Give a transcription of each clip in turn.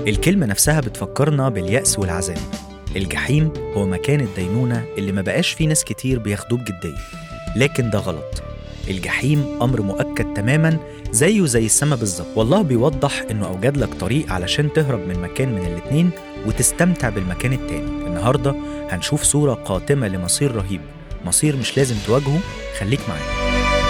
الكلمة نفسها بتفكرنا باليأس والعذاب الجحيم هو مكان الدينونة اللي ما بقاش فيه ناس كتير بياخدوه بجدية لكن ده غلط الجحيم أمر مؤكد تماما زيه زي السما بالظبط والله بيوضح إنه أوجد لك طريق علشان تهرب من مكان من الاتنين وتستمتع بالمكان التاني النهاردة هنشوف صورة قاتمة لمصير رهيب مصير مش لازم تواجهه خليك معانا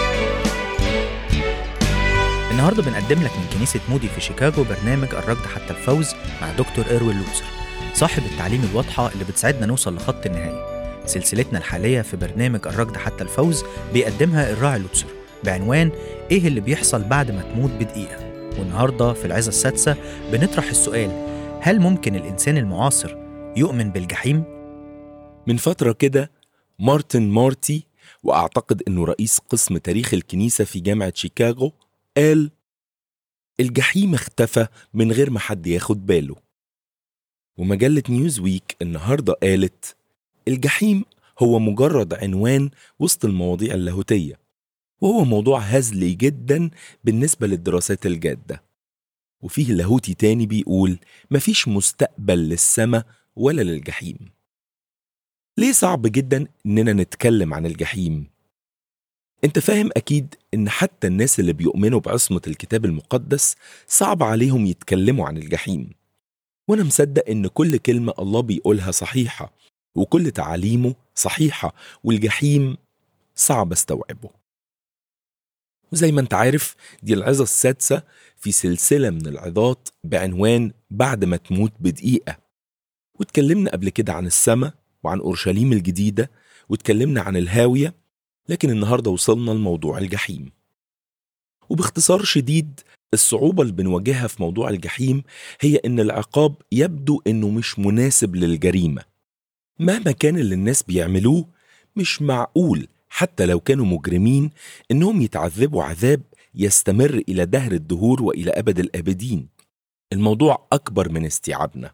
النهارده بنقدم لك من كنيسة مودي في شيكاغو برنامج الركض حتى الفوز مع دكتور إيروين لوزر صاحب التعليم الواضحة اللي بتساعدنا نوصل لخط النهاية سلسلتنا الحالية في برنامج الركض حتى الفوز بيقدمها الراعي لوتسر بعنوان إيه اللي بيحصل بعد ما تموت بدقيقة والنهاردة في العظة السادسة بنطرح السؤال هل ممكن الإنسان المعاصر يؤمن بالجحيم؟ من فترة كده مارتن مارتي وأعتقد أنه رئيس قسم تاريخ الكنيسة في جامعة شيكاغو قال الجحيم اختفى من غير ما حد ياخد باله ومجلة نيوزويك النهاردة قالت الجحيم هو مجرد عنوان وسط المواضيع اللاهوتية وهو موضوع هزلي جدا بالنسبة للدراسات الجادة وفيه لاهوتي تاني بيقول مفيش مستقبل للسماء ولا للجحيم ليه صعب جدا اننا نتكلم عن الجحيم انت فاهم اكيد ان حتى الناس اللي بيؤمنوا بعصمة الكتاب المقدس صعب عليهم يتكلموا عن الجحيم وانا مصدق ان كل كلمة الله بيقولها صحيحة وكل تعاليمه صحيحة والجحيم صعب استوعبه وزي ما انت عارف دي العظة السادسة في سلسلة من العظات بعنوان بعد ما تموت بدقيقة واتكلمنا قبل كده عن السماء وعن أورشليم الجديدة واتكلمنا عن الهاوية لكن النهاردة وصلنا لموضوع الجحيم وباختصار شديد الصعوبة اللي بنواجهها في موضوع الجحيم هي إن العقاب يبدو إنه مش مناسب للجريمة مهما كان اللي الناس بيعملوه مش معقول حتى لو كانوا مجرمين إنهم يتعذبوا عذاب يستمر إلى دهر الدهور وإلى أبد الآبدين الموضوع أكبر من استيعابنا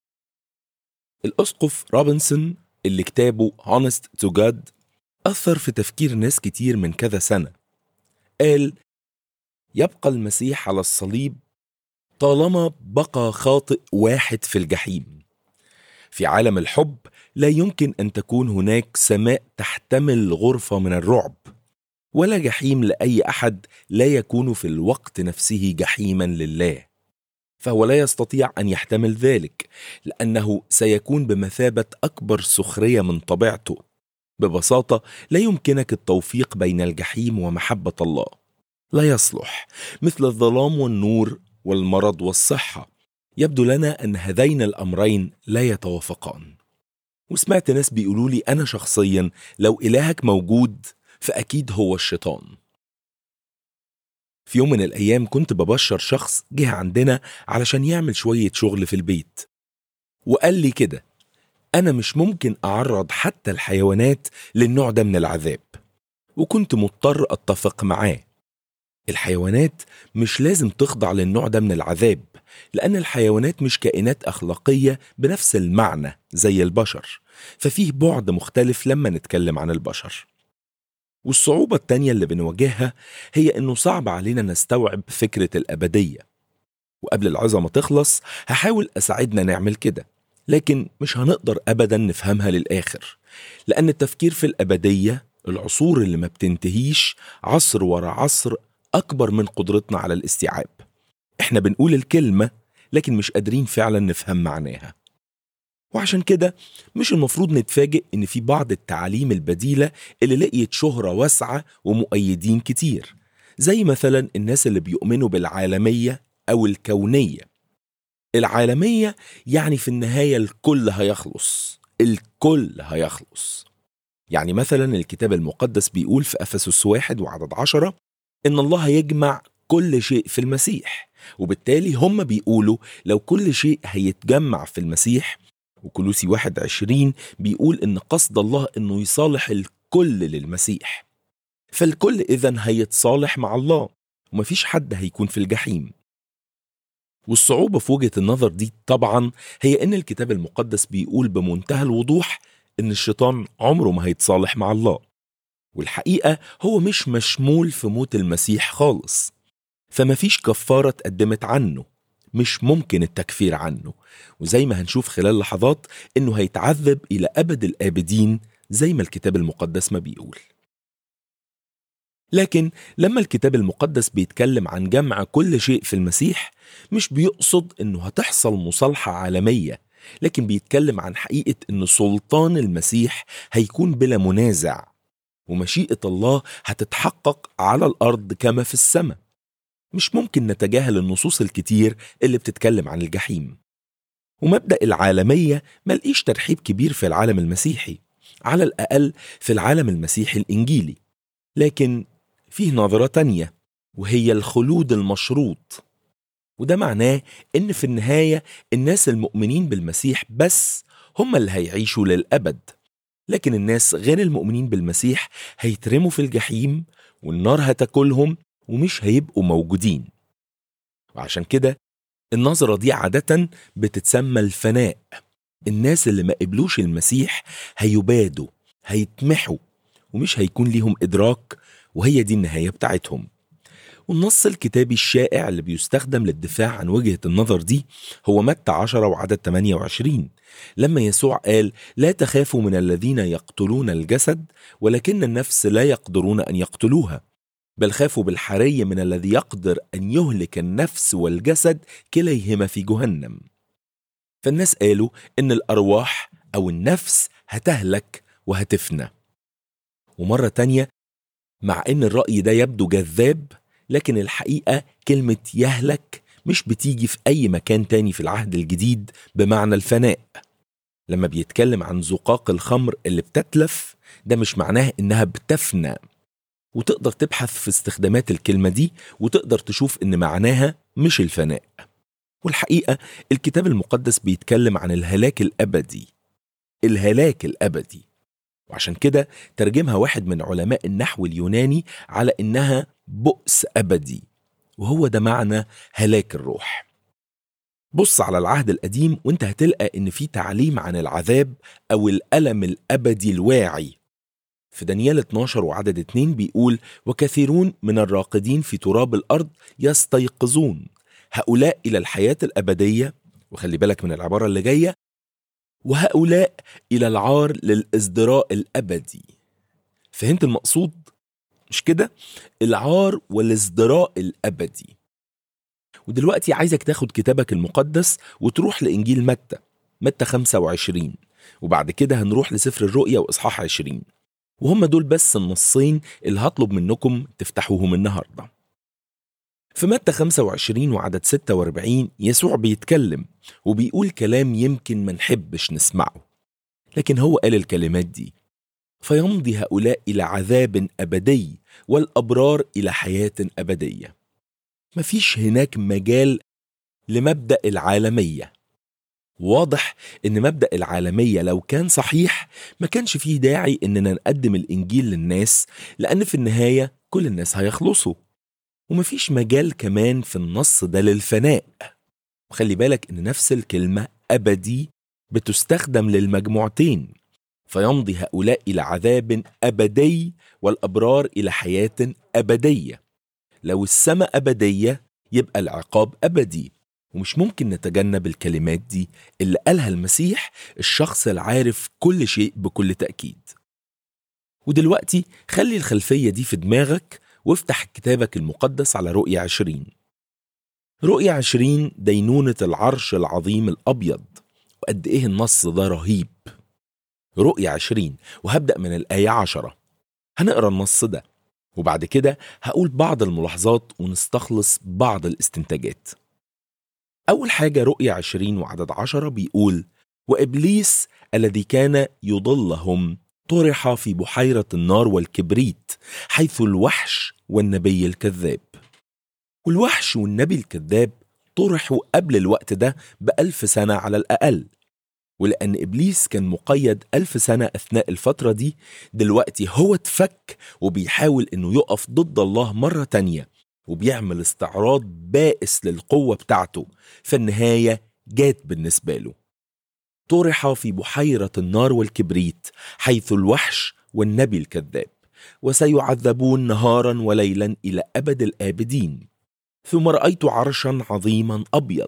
الأسقف روبنسون اللي كتابه Honest to God أثر في تفكير ناس كتير من كذا سنة قال يبقى المسيح على الصليب طالما بقى خاطئ واحد في الجحيم في عالم الحب لا يمكن ان تكون هناك سماء تحتمل غرفه من الرعب ولا جحيم لاي احد لا يكون في الوقت نفسه جحيما لله فهو لا يستطيع ان يحتمل ذلك لانه سيكون بمثابه اكبر سخريه من طبيعته ببساطه لا يمكنك التوفيق بين الجحيم ومحبه الله لا يصلح مثل الظلام والنور والمرض والصحه يبدو لنا ان هذين الامرين لا يتوافقان وسمعت ناس بيقولوا لي انا شخصيا لو الهك موجود فاكيد هو الشيطان في يوم من الايام كنت ببشر شخص جه عندنا علشان يعمل شويه شغل في البيت وقال لي كده انا مش ممكن اعرض حتى الحيوانات للنوع ده من العذاب وكنت مضطر اتفق معاه الحيوانات مش لازم تخضع للنوع ده من العذاب لأن الحيوانات مش كائنات أخلاقية بنفس المعنى زي البشر ففيه بعد مختلف لما نتكلم عن البشر والصعوبة التانية اللي بنواجهها هي إنه صعب علينا نستوعب فكرة الأبدية وقبل العظة ما تخلص هحاول أساعدنا نعمل كده لكن مش هنقدر أبدا نفهمها للآخر لأن التفكير في الأبدية العصور اللي ما بتنتهيش عصر ورا عصر أكبر من قدرتنا على الاستيعاب احنا بنقول الكلمة لكن مش قادرين فعلا نفهم معناها وعشان كده مش المفروض نتفاجئ ان في بعض التعاليم البديلة اللي لقيت شهرة واسعة ومؤيدين كتير زي مثلا الناس اللي بيؤمنوا بالعالمية او الكونية العالمية يعني في النهاية الكل هيخلص الكل هيخلص يعني مثلا الكتاب المقدس بيقول في أفسس واحد وعدد عشرة إن الله يجمع كل شيء في المسيح وبالتالي هم بيقولوا لو كل شيء هيتجمع في المسيح وكلوسي واحد عشرين بيقول إن قصد الله إنه يصالح الكل للمسيح فالكل إذا هيتصالح مع الله ومفيش حد هيكون في الجحيم والصعوبة في وجهة النظر دي طبعا هي إن الكتاب المقدس بيقول بمنتهى الوضوح إن الشيطان عمره ما هيتصالح مع الله والحقيقة هو مش مشمول في موت المسيح خالص فما فيش كفارة اتقدمت عنه مش ممكن التكفير عنه وزي ما هنشوف خلال لحظات انه هيتعذب الى ابد الابدين زي ما الكتاب المقدس ما بيقول لكن لما الكتاب المقدس بيتكلم عن جمع كل شيء في المسيح مش بيقصد انه هتحصل مصالحة عالمية لكن بيتكلم عن حقيقة ان سلطان المسيح هيكون بلا منازع ومشيئة الله هتتحقق على الأرض كما في السماء مش ممكن نتجاهل النصوص الكتير اللي بتتكلم عن الجحيم ومبدأ العالمية ملقيش ترحيب كبير في العالم المسيحي على الأقل في العالم المسيحي الإنجيلي لكن فيه نظرة تانية وهي الخلود المشروط وده معناه إن في النهاية الناس المؤمنين بالمسيح بس هم اللي هيعيشوا للأبد لكن الناس غير المؤمنين بالمسيح هيترموا في الجحيم والنار هتاكلهم ومش هيبقوا موجودين وعشان كده النظرة دي عادة بتتسمى الفناء الناس اللي ما قبلوش المسيح هيبادوا هيتمحوا ومش هيكون ليهم إدراك وهي دي النهاية بتاعتهم والنص الكتابي الشائع اللي بيستخدم للدفاع عن وجهة النظر دي هو متى 10 وعدد 28 لما يسوع قال لا تخافوا من الذين يقتلون الجسد ولكن النفس لا يقدرون أن يقتلوها بل خافوا بالحري من الذي يقدر أن يهلك النفس والجسد كليهما في جهنم فالناس قالوا إن الأرواح أو النفس هتهلك وهتفنى ومرة تانية مع إن الرأي ده يبدو جذاب لكن الحقيقة كلمة يهلك مش بتيجي في أي مكان تاني في العهد الجديد بمعنى الفناء لما بيتكلم عن زقاق الخمر اللي بتتلف ده مش معناه إنها بتفنى وتقدر تبحث في استخدامات الكلمة دي وتقدر تشوف إن معناها مش الفناء والحقيقة الكتاب المقدس بيتكلم عن الهلاك الأبدي الهلاك الأبدي وعشان كده ترجمها واحد من علماء النحو اليوناني على إنها بؤس أبدي وهو ده معنى هلاك الروح بص على العهد القديم وانت هتلقى ان في تعليم عن العذاب او الألم الأبدي الواعي في دانيال 12 وعدد 2 بيقول وكثيرون من الراقدين في تراب الأرض يستيقظون هؤلاء إلى الحياة الأبدية وخلي بالك من العبارة اللي جاية وهؤلاء إلى العار للإزدراء الأبدي فهمت المقصود؟ مش كده؟ العار والازدراء الأبدي ودلوقتي عايزك تاخد كتابك المقدس وتروح لإنجيل متى متى 25 وبعد كده هنروح لسفر الرؤيا وإصحاح 20 وهم دول بس النصين اللي هطلب منكم تفتحوهم النهارده في متى 25 وعدد 46 يسوع بيتكلم وبيقول كلام يمكن ما نحبش نسمعه لكن هو قال الكلمات دي فيمضي هؤلاء إلى عذاب أبدي والأبرار إلى حياة أبدية مفيش هناك مجال لمبدأ العالمية واضح ان مبدأ العالمية لو كان صحيح ما كانش فيه داعي اننا نقدم الانجيل للناس لان في النهاية كل الناس هيخلصوا ومفيش مجال كمان في النص ده للفناء وخلي بالك ان نفس الكلمة ابدي بتستخدم للمجموعتين فيمضي هؤلاء الى عذاب ابدي والابرار الى حياة ابدية لو السماء ابدية يبقى العقاب ابدي ومش ممكن نتجنب الكلمات دي اللي قالها المسيح الشخص العارف كل شيء بكل تأكيد ودلوقتي خلي الخلفية دي في دماغك وافتح كتابك المقدس على رؤية عشرين رؤية عشرين دينونة العرش العظيم الأبيض وقد إيه النص ده رهيب رؤية عشرين وهبدأ من الآية عشرة هنقرأ النص ده وبعد كده هقول بعض الملاحظات ونستخلص بعض الاستنتاجات أول حاجة رؤية عشرين وعدد عشرة بيقول وإبليس الذي كان يضلهم طرح في بحيرة النار والكبريت حيث الوحش والنبي الكذاب والوحش والنبي الكذاب طرحوا قبل الوقت ده بألف سنة على الأقل ولأن إبليس كان مقيد ألف سنة أثناء الفترة دي دلوقتي هو اتفك وبيحاول إنه يقف ضد الله مرة تانية وبيعمل استعراض بائس للقوة بتاعته فالنهاية جات بالنسبة له طرح في بحيرة النار والكبريت حيث الوحش والنبي الكذاب وسيعذبون نهارا وليلا إلى أبد الآبدين ثم رأيت عرشا عظيما أبيض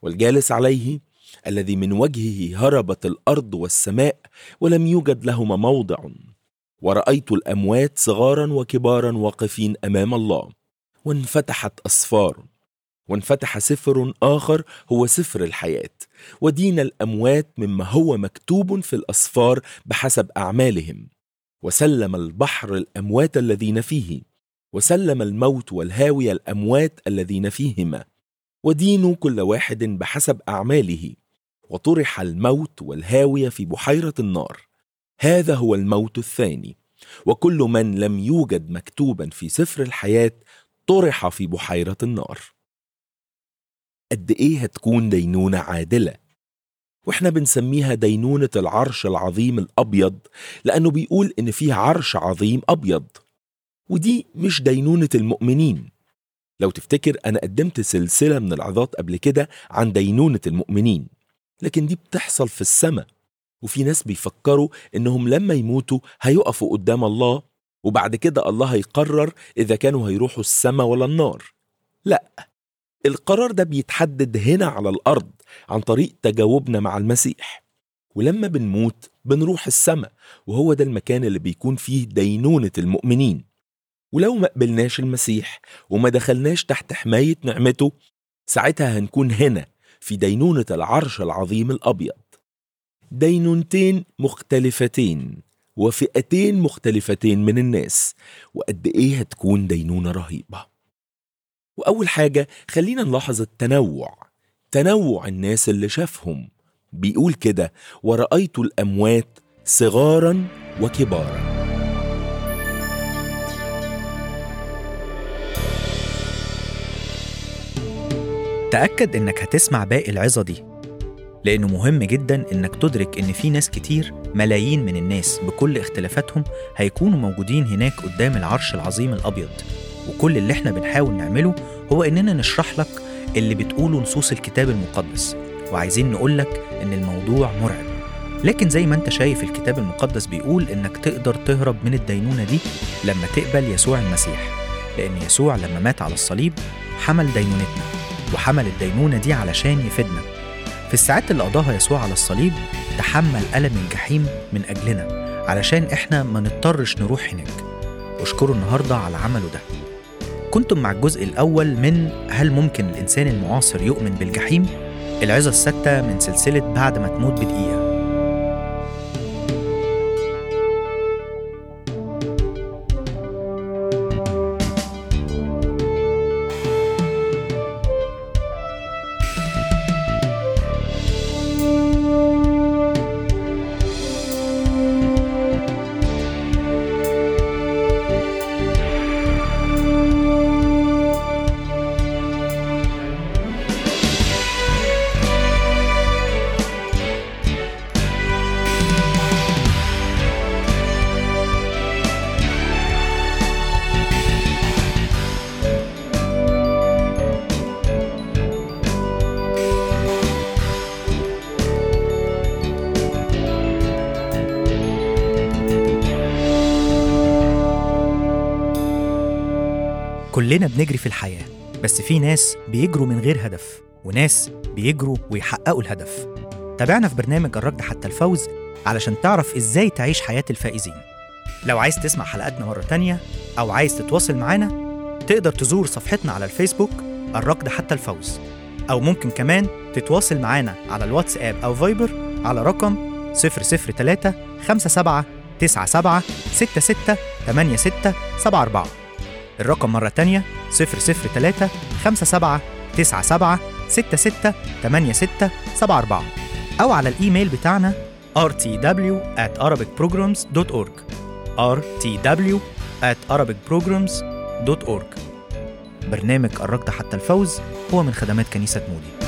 والجالس عليه الذي من وجهه هربت الارض والسماء ولم يوجد لهما موضع ورايت الاموات صغارا وكبارا واقفين امام الله وانفتحت اسفار وانفتح سفر اخر هو سفر الحياه ودين الاموات مما هو مكتوب في الاسفار بحسب اعمالهم وسلم البحر الاموات الذين فيه وسلم الموت والهاويه الاموات الذين فيهما ودينوا كل واحد بحسب اعماله وطرح الموت والهاويه في بحيره النار هذا هو الموت الثاني وكل من لم يوجد مكتوبا في سفر الحياه طرح في بحيره النار قد ايه هتكون دينونه عادله واحنا بنسميها دينونه العرش العظيم الابيض لانه بيقول ان فيه عرش عظيم ابيض ودي مش دينونه المؤمنين لو تفتكر انا قدمت سلسله من العظات قبل كده عن دينونه المؤمنين لكن دي بتحصل في السماء وفي ناس بيفكروا انهم لما يموتوا هيقفوا قدام الله وبعد كده الله هيقرر اذا كانوا هيروحوا السماء ولا النار لا القرار ده بيتحدد هنا على الارض عن طريق تجاوبنا مع المسيح ولما بنموت بنروح السماء وهو ده المكان اللي بيكون فيه دينونه المؤمنين ولو ما قبلناش المسيح وما دخلناش تحت حمايه نعمته ساعتها هنكون هنا في دينونه العرش العظيم الابيض دينونتين مختلفتين وفئتين مختلفتين من الناس وقد ايه هتكون دينونه رهيبه واول حاجه خلينا نلاحظ التنوع تنوع الناس اللي شافهم بيقول كده ورأيت الأموات صغارا وكبارا تأكد إنك هتسمع باقي العظة دي لأنه مهم جدا إنك تدرك إن في ناس كتير ملايين من الناس بكل اختلافاتهم هيكونوا موجودين هناك قدام العرش العظيم الأبيض وكل اللي احنا بنحاول نعمله هو إننا نشرح لك اللي بتقوله نصوص الكتاب المقدس وعايزين نقولك إن الموضوع مرعب لكن زي ما انت شايف الكتاب المقدس بيقول إنك تقدر تهرب من الدينونة دي لما تقبل يسوع المسيح لأن يسوع لما مات على الصليب حمل دينونتنا وحمل الدينونة دي علشان يفيدنا في الساعات اللي قضاها يسوع على الصليب تحمل ألم الجحيم من أجلنا علشان إحنا ما نضطرش نروح هناك أشكره النهاردة على عمله ده كنتم مع الجزء الأول من هل ممكن الإنسان المعاصر يؤمن بالجحيم؟ العظة الستة من سلسلة بعد ما تموت بدقيقة كلنا بنجري في الحياة بس في ناس بيجروا من غير هدف وناس بيجروا ويحققوا الهدف تابعنا في برنامج الركض حتى الفوز علشان تعرف ازاي تعيش حياة الفائزين لو عايز تسمع حلقاتنا مرة تانية أو عايز تتواصل معانا تقدر تزور صفحتنا على الفيسبوك الركض حتى الفوز أو ممكن كمان تتواصل معانا على الواتساب أو فايبر على رقم 003 57 97 66 86 74 الرقم مرة تانية 003 57 97 66 86 74 أو على الإيميل بتاعنا rtw at arabicprograms.org rtw at arabicprograms.org برنامج الركض حتى الفوز هو من خدمات كنيسة مودي